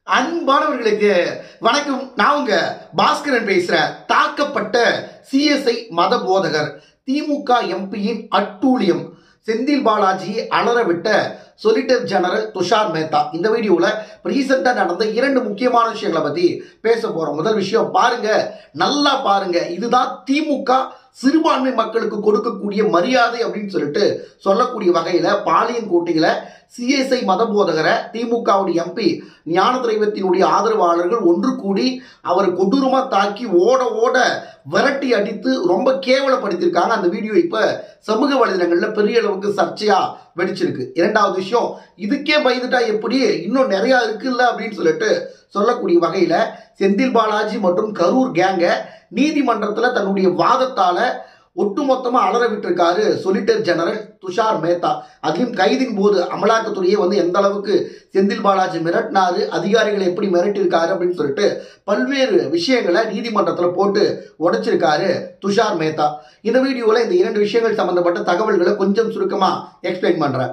அன்பானவர்களுக்கு வணக்கம் நான் உங்க பாஸ்கரன் பேசுறேன் தாக்கப்பட்ட சிஎஸ்ஐ மத போதகர் திமுக எம்பியின் அட்டூழியம் செந்தில் பாலாஜியை அலற விட்ட சொலிட்டர் ஜெனரல் துஷார் மேத்தா இந்த வீடியோவில் ரீசெண்டாக நடந்த இரண்டு முக்கியமான விஷயங்களை பற்றி பேச போகிறோம் முதல் விஷயம் பாருங்க நல்லா பாருங்க இதுதான் திமுக சிறுபான்மை மக்களுக்கு கொடுக்கக்கூடிய மரியாதை அப்படின்னு சொல்லிட்டு சொல்லக்கூடிய வகையில் பாளையங்கோட்டையில் சிஎஸ்ஐ மத போதகரை திமுகவுடைய எம்பி ஞான தெய்வத்தினுடைய ஆதரவாளர்கள் ஒன்று கூடி அவரை கொடூரமாக தாக்கி ஓட ஓட விரட்டி அடித்து ரொம்ப கேவலப்படுத்தியிருக்காங்க அந்த வீடியோ இப்போ சமூக வலைதளங்களில் பெரிய அளவுக்கு சர்ச்சையா வெடிச்சிருக்கு இரண்டாவது விஷயம் இதுக்கே பயந்துட்டா எப்படி இன்னும் நிறையா இருக்குல்ல அப்படின்னு சொல்லிட்டு சொல்லக்கூடிய வகையில் செந்தில் பாலாஜி மற்றும் கரூர் கேங்க நீதிமன்றத்தில் தன்னுடைய வாதத்தால் ஒட்டுமொத்தமாக அலற விட்டிருக்காரு சொலிட்டர் ஜெனரல் துஷார் மேத்தா அதிலும் கைதின் போது அமலாக்கத்துறையே வந்து எந்த அளவுக்கு செந்தில் பாலாஜி மிரட்டினாரு அதிகாரிகளை எப்படி மிரட்டியிருக்காரு அப்படின்னு சொல்லிட்டு பல்வேறு விஷயங்களை நீதிமன்றத்தில் போட்டு உடைச்சிருக்காரு துஷார் மேத்தா இந்த வீடியோவில் இந்த இரண்டு விஷயங்கள் சம்பந்தப்பட்ட தகவல்களை கொஞ்சம் சுருக்கமாக எக்ஸ்பிளைன் பண்ணுறேன்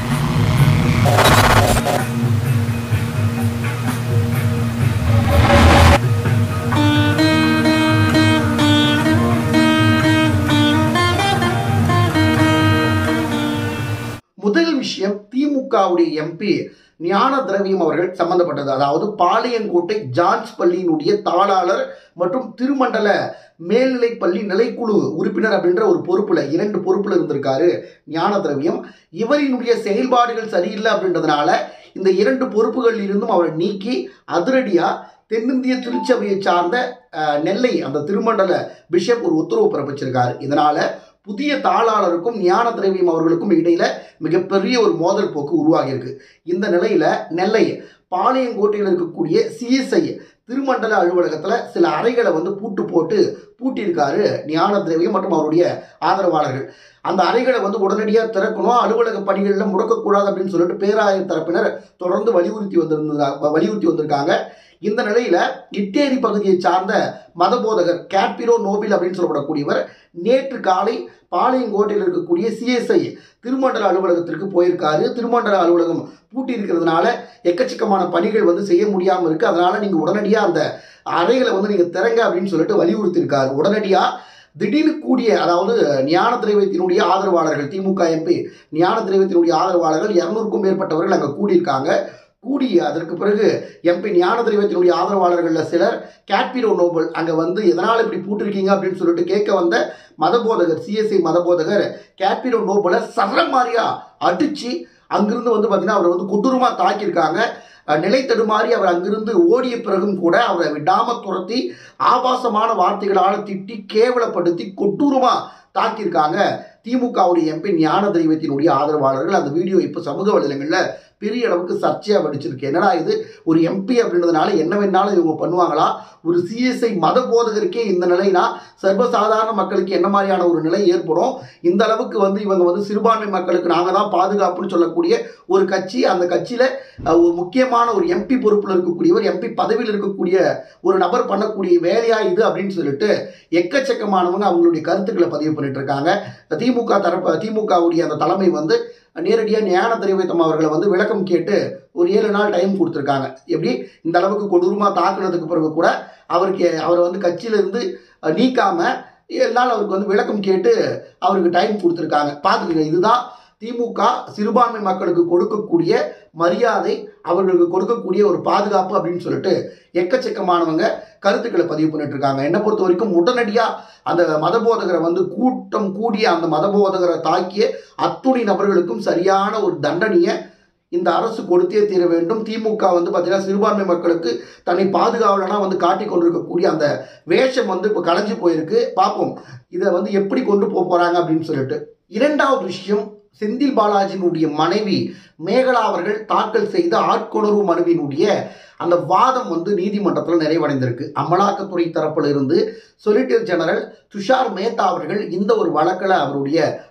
முதல் விஷயம் திமுகவுடைய எம்பி ஞான திரவியம் அவர்கள் சம்பந்தப்பட்டது அதாவது பாளையங்கோட்டை ஜான்ஸ் பள்ளியினுடைய தாளாளர் மற்றும் திருமண்டல மேல்நிலைப் பள்ளி நிலைக்குழு உறுப்பினர் அப்படின்ற ஒரு பொறுப்புல இரண்டு பொறுப்புல இருந்திருக்காரு ஞான திரவியம் இவரினுடைய செயல்பாடுகள் சரியில்லை அப்படின்றதுனால இந்த இரண்டு பொறுப்புகளில் இருந்தும் அவரை நீக்கி அதிரடியா தென்னிந்திய திருச்சபையை சார்ந்த அஹ், நெல்லை அந்த திருமண்டல பிஷப் ஒரு உத்தரவு பிறப்பிச்சிருக்காரு இதனால புதிய தாளாளருக்கும் ஞான திரவியம் அவர்களுக்கும் இடையில மிகப்பெரிய ஒரு மோதல் போக்கு உருவாகியிருக்கு இந்த நிலையில நெல்லை பாளையங்கோட்டையில் இருக்கக்கூடிய சிஎஸ்ஐ திருமண்டல அலுவலகத்தில் சில அறைகளை வந்து பூட்டு போட்டு பூட்டியிருக்காரு ஞான திரவியம் மற்றும் அவருடைய ஆதரவாளர்கள் அந்த அறைகளை வந்து உடனடியாக திறக்கணும் அலுவலக பணிகளில் முடக்கக்கூடாது அப்படின்னு சொல்லிட்டு பேராயர் தரப்பினர் தொடர்ந்து வலியுறுத்தி வந்திருந்தா வலியுறுத்தி வந்திருக்காங்க இந்த நிலையில இட்டேரி பகுதியை சார்ந்த மதபோதகர் கேட்பிரோ நோபில் அப்படின்னு சொல்லப்படக்கூடியவர் நேற்று காலை பாளையங்கோட்டையில் இருக்கக்கூடிய சிஎஸ்ஐ திருமண்டல அலுவலகத்திற்கு போயிருக்காரு திருமண்டல அலுவலகம் பூட்டி இருக்கிறதுனால எக்கச்சக்கமான பணிகள் வந்து செய்ய முடியாமல் இருக்கு அதனால நீங்க உடனடியா அந்த அறைகளை வந்து நீங்க திறங்க அப்படின்னு சொல்லிட்டு வலியுறுத்தியிருக்காரு உடனடியா திடீர்னு கூடிய அதாவது ஞான திரைவத்தினுடைய ஆதரவாளர்கள் திமுக எம்பி ஞான திரைவத்தினுடைய ஆதரவாளர்கள் இரநூறுக்கும் மேற்பட்டவர்கள் அங்கே கூடியிருக்காங்க கூடி அதற்கு பிறகு எம்பி ஞான தெய்வத்தினுடைய ஆதரவாளர்களில் சிலர் கேட்பிரோ நோபல் அங்கே வந்து எதனால் இப்படி பூட்டிருக்கீங்க அப்படின்னு சொல்லிட்டு கேட்க வந்த மதபோதகர் சிஎஸ்ஐ மதபோதகர் கேட்பிரோ நோபலை சர மாதிரியா அடிச்சு அங்கிருந்து வந்து பார்த்தீங்கன்னா அவரை வந்து கொடூரமாக தாக்கியிருக்காங்க அஹ், நிலை தடுமாறி அவர் அங்கிருந்து ஓடிய பிறகும் கூட அவரை விடாம துரத்தி ஆபாசமான வார்த்தைகளால் திட்டி கேவலப்படுத்தி கொடூரமாக தாக்கியிருக்காங்க திமுகவுடைய எம்பி ஞான தெய்வத்தினுடைய ஆதரவாளர்கள் அந்த வீடியோ இப்போ சமூக வலைதளங்களில் பெரிய அளவுக்கு சர்ச்சையாக வடிச்சிருக்கு என்னடா இது ஒரு எம்பி அப்படின்றதுனால என்ன வேணாலும் இவங்க பண்ணுவாங்களா ஒரு சிஎஸ்ஐ மத போதகருக்கே இந்த நிலைனா சர்வசாதாரண மக்களுக்கு என்ன மாதிரியான ஒரு நிலை ஏற்படும் இந்த அளவுக்கு வந்து இவங்க வந்து சிறுபான்மை மக்களுக்கு நாங்கள் தான் பாதுகாப்புன்னு சொல்லக்கூடிய ஒரு கட்சி அந்த கட்சியில் ஒரு முக்கியமான ஒரு எம்பி பொறுப்பில் இருக்கக்கூடியவர் எம்பி பதவியில் இருக்கக்கூடிய ஒரு நபர் பண்ணக்கூடிய வேலையா இது அப்படின்னு சொல்லிட்டு எக்கச்சக்கமானவங்க அவங்களுடைய கருத்துக்களை பதிவு பண்ணிட்டு இருக்காங்க திமுக தரப்பு திமுகவுடைய அந்த தலைமை வந்து நேரடியாக ஞான தெரிவித்தம் அவர்களை வந்து விளக்கம் கேட்டு ஒரு ஏழு நாள் டைம் கொடுத்துருக்காங்க எப்படி இந்த அளவுக்கு கொடூரமாக தாக்குனதுக்கு பிறகு கூட அவருக்கு அவரை வந்து கட்சியிலிருந்து அஹ், நீக்காம ஏழு நாள் அவருக்கு வந்து விளக்கம் கேட்டு அவருக்கு டைம் கொடுத்துருக்காங்க பார்த்துக்கங்க இதுதான் திமுக சிறுபான்மை மக்களுக்கு கொடுக்கக்கூடிய மரியாதை அவர்களுக்கு கொடுக்கக்கூடிய ஒரு பாதுகாப்பு அப்படின்னு சொல்லிட்டு எக்கச்சக்கமானவங்க கருத்துக்களை பதிவு பண்ணிட்டு இருக்காங்க என்னை பொறுத்த வரைக்கும் உடனடியாக அந்த மதபோதகரை வந்து கூட்டம் கூடிய அந்த மதபோதகரை தாக்கிய அத்துணை நபர்களுக்கும் சரியான ஒரு தண்டனையை இந்த அரசு கொடுத்தே தீர வேண்டும் திமுக வந்து பார்த்தீங்கன்னா சிறுபான்மை மக்களுக்கு தன்னை பாதுகாவலனா வந்து காட்டி கொண்டிருக்கக்கூடிய அந்த வேஷம் வந்து இப்போ கலைஞ்சு போயிருக்கு பார்ப்போம் இதை வந்து எப்படி கொண்டு போக போறாங்க அப்படின்னு சொல்லிட்டு இரண்டாவது விஷயம் செந்தில் பாலாஜியினுடைய மனைவி மேகலா அவர்கள் தாக்கல் செய்த ஆட்கொணர்வு மனுவினுடைய அந்த வாதம் வந்து நீதிமன்றத்தில் நிறைவடைந்திருக்கு அமலாக்கத்துறை தரப்பில் இருந்து சொலிட்டர் ஜெனரல் துஷார் மேத்தா அவர்கள் இந்த ஒரு வழக்கில் அவருடைய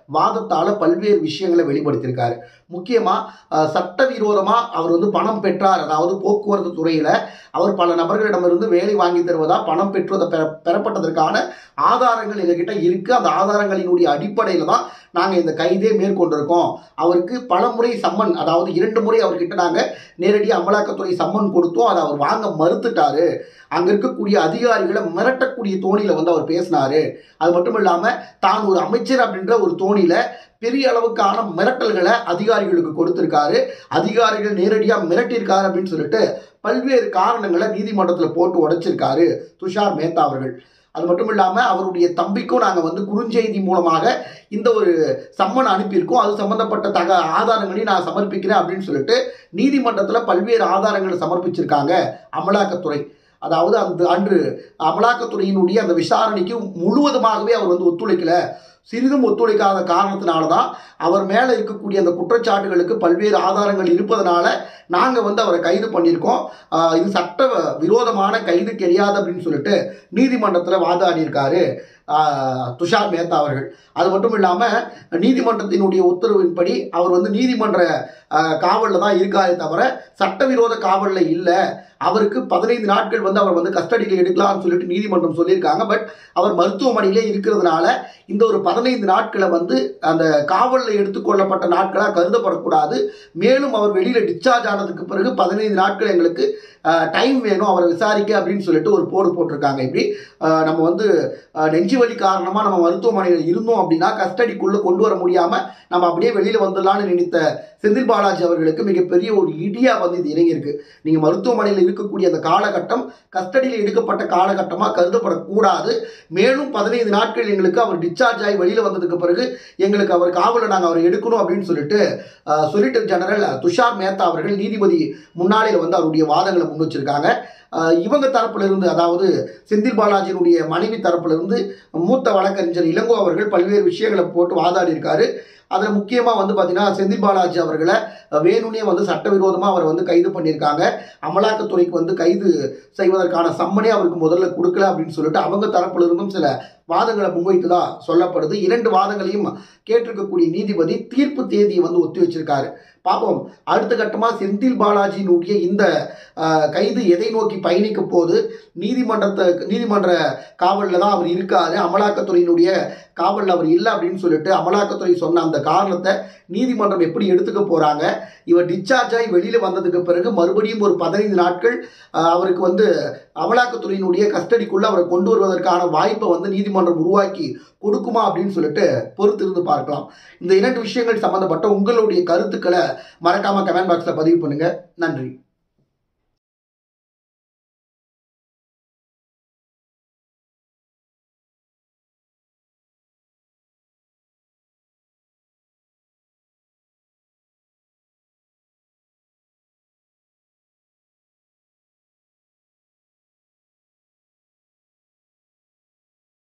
வாதத்தால் பல்வேறு விஷயங்களை வெளிப்படுத்தியிருக்காரு முக்கியமாக சட்டவிரோதமாக அவர் வந்து பணம் பெற்றார் அதாவது போக்குவரத்து துறையில் அவர் பல நபர்களிடமிருந்து வேலை வாங்கி தருவதா பணம் பெற்றுவதை பெற பெறப்பட்டதற்கான ஆதாரங்கள் எங்ககிட்ட இருக்குது அந்த ஆதாரங்களினுடைய அடிப்படையில் தான் நாங்கள் இந்த கைதே மேற்கொண்டிருக்கோம் அவருக்கு பல முறை சம்மன் அதாவது இரண்டு முறை அவர்கிட்ட நாங்கள் நேரடியாக அமலாக்கத்துறை சம்மன் கொடுத்தோம் அதை அவர் வாங்க மறுத்துட்டாரு அங்கே இருக்கக்கூடிய அதிகாரிகளை மிரட்டக்கூடிய தோணியில் வந்து அவர் பேசினாரு அது மட்டும் இல்லாமல் தான் ஒரு அமைச்சர் அப்படின்ற ஒரு தோணியில் பெரிய அளவுக்கான மிரட்டல்களை அதிகாரிகளுக்கு கொடுத்திருக்காரு அதிகாரிகள் நேரடியாக மிரட்டியிருக்காரு அப்படின்னு சொல்லிட்டு பல்வேறு காரணங்களை நீதிமன்றத்தில் போட்டு உடைச்சிருக்காரு துஷார் மேத்தா அவர்கள் அது மட்டும் இல்லாமல் அவருடைய தம்பிக்கும் நாங்கள் வந்து குறுஞ்செய்தி மூலமாக இந்த ஒரு சம்மன் அனுப்பியிருக்கோம் அது சம்பந்தப்பட்ட தக ஆதாரங்களையும் நான் சமர்ப்பிக்கிறேன் அப்படின்னு சொல்லிட்டு நீதிமன்றத்தில் பல்வேறு ஆதாரங்களை சமர்ப்பிச்சிருக்காங்க அமலாக்கத்துறை அதாவது அந்த அன்று அமலாக்கத்துறையினுடைய அந்த விசாரணைக்கு முழுவதுமாகவே அவர் வந்து ஒத்துழைக்கல சிறிதும் ஒத்துழைக்காத காரணத்தினால தான் அவர் மேலே இருக்கக்கூடிய அந்த குற்றச்சாட்டுகளுக்கு பல்வேறு ஆதாரங்கள் இருப்பதனால நாங்கள் வந்து அவரை கைது பண்ணியிருக்கோம் ஆஹ் இது சட்ட விரோதமான கைது கிடையாது அப்படின்னு சொல்லிட்டு நீதிமன்றத்தில் வாதாடியிருக்காரு ஆஹ் துஷார் மேத்தா அவர்கள் அது மட்டும் இல்லாமல் நீதிமன்றத்தினுடைய உத்தரவின்படி அவர் வந்து நீதிமன்ற காவலில் தான் இருக்காரே தவிர சட்டவிரோத காவலில் இல்லை அவருக்கு பதினைந்து நாட்கள் வந்து அவர் வந்து கஸ்டடியில் எடுக்கலாம்னு சொல்லிட்டு நீதிமன்றம் சொல்லியிருக்காங்க பட் அவர் மருத்துவமனையிலே இருக்கிறதுனால இந்த ஒரு பதினைந்து நாட்களை வந்து அந்த காவலில் எடுத்துக்கொள்ளப்பட்ட நாட்களாக கருதப்படக்கூடாது மேலும் அவர் வெளியில் டிஸ்சார்ஜ் ஆனதுக்கு பிறகு பதினைந்து நாட்கள் எங்களுக்கு டைம் வேணும் அவரை விசாரிக்க அப்படின்னு சொல்லிட்டு ஒரு போடு போட்டிருக்காங்க இப்படி ஆஹ் நம்ம வந்து ஆஹ் நெஞ்சு வலி காரணமாக நம்ம மருத்துவமனையில் இருந்தோம் அப்படின்னா கஸ்டடிக்குள்ளே கொண்டு வர முடியாமல் நம்ம அப்படியே வெளியில் வந்துடலாம்னு நினைத்த செந்தில் பாலாஜி அவர்களுக்கு மிகப்பெரிய ஒரு இடியா வந்து இது இறங்கியிருக்கு நீங்கள் மருத்துவமனையில் இருக்கக்கூடிய அந்த காலகட்டம் கஸ்டடியில் எடுக்கப்பட்ட காலகட்டமாக கருதப்படக்கூடாது மேலும் பதினைந்து நாட்கள் எங்களுக்கு அவர் டிஸ்சார்ஜ் ஆகி வெளியில் வந்ததுக்கு பிறகு எங்களுக்கு அவர் காவலில் நாங்கள் அவர் எடுக்கணும் அப்படின்னு சொல்லிட்டு சொலிட்டர் ஜெனரல் துஷார் மேத்தா அவர்கள் நீதிபதி முன்னாளில் வந்து அவருடைய வாதங்களை முன் வச்சிருக்காங்க ஆஹ் இவங்க தரப்புல இருந்து அதாவது செந்தில் பாலாஜியினுடைய மனைவி தரப்புல இருந்து மூத்த வழக்கறிஞர் இளங்கோ அவர்கள் பல்வேறு விஷயங்களை போட்டு வாதாடி இருக்காரு அதில் முக்கியமாக வந்து பார்த்தீங்கன்னா செந்தில் பாலாஜி அவர்களை வேணும்னே வந்து சட்டவிரோதமாக அவரை வந்து கைது பண்ணியிருக்காங்க அமலாக்கத்துறைக்கு வந்து கைது செய்வதற்கான சம்மனே அவருக்கு முதல்ல கொடுக்கல அப்படின்னு சொல்லிட்டு அவங்க தரப்புல இருந்தும் சில வாதங்களை முன்வைத்ததா சொல்லப்படுது இரண்டு வாதங்களையும் கேட்டிருக்கக்கூடிய நீதிபதி தீர்ப்பு தேதியை வந்து ஒத்தி வச்சிருக்காரு பார்ப்போம் அடுத்த கட்டமாக செந்தில் பாலாஜியினுடைய இந்த ஆஹ், கைது எதை நோக்கி பயணிக்க போது நீதிமன்றத்தை நீதிமன்ற காவலில் தான் அவர் இருக்காரு அமலாக்கத்துறையினுடைய காவலில் அவர் இல்லை அப்படின்னு சொல்லிட்டு அமலாக்கத்துறை சொன்ன அந்த காரணத்தை நீதிமன்றம் எப்படி எடுத்துக்க போகிறாங்க இவர் டிஸ்சார்ஜ் ஆகி வெளியில் வந்ததுக்கு பிறகு மறுபடியும் ஒரு பதினைந்து நாட்கள் ஆஹ், அவருக்கு வந்து அமலாக்கத்துறையினுடைய கஸ்டடிக்குள்ளே அவரை கொண்டு வருவதற்கான வாய்ப்பை வந்து நீதிமன்றம் உருவாக்கி கொடுக்குமா அப்படின்னு சொல்லிட்டு பொறுத்திருந்து பார்க்கலாம் இந்த இரண்டு விஷயங்கள் சம்பந்தப்பட்ட உங்களுடைய கருத்துக்களை மறக்காம கமெண்ட் பாக்ஸில் பதிவு பண்ணுங்க நன்றி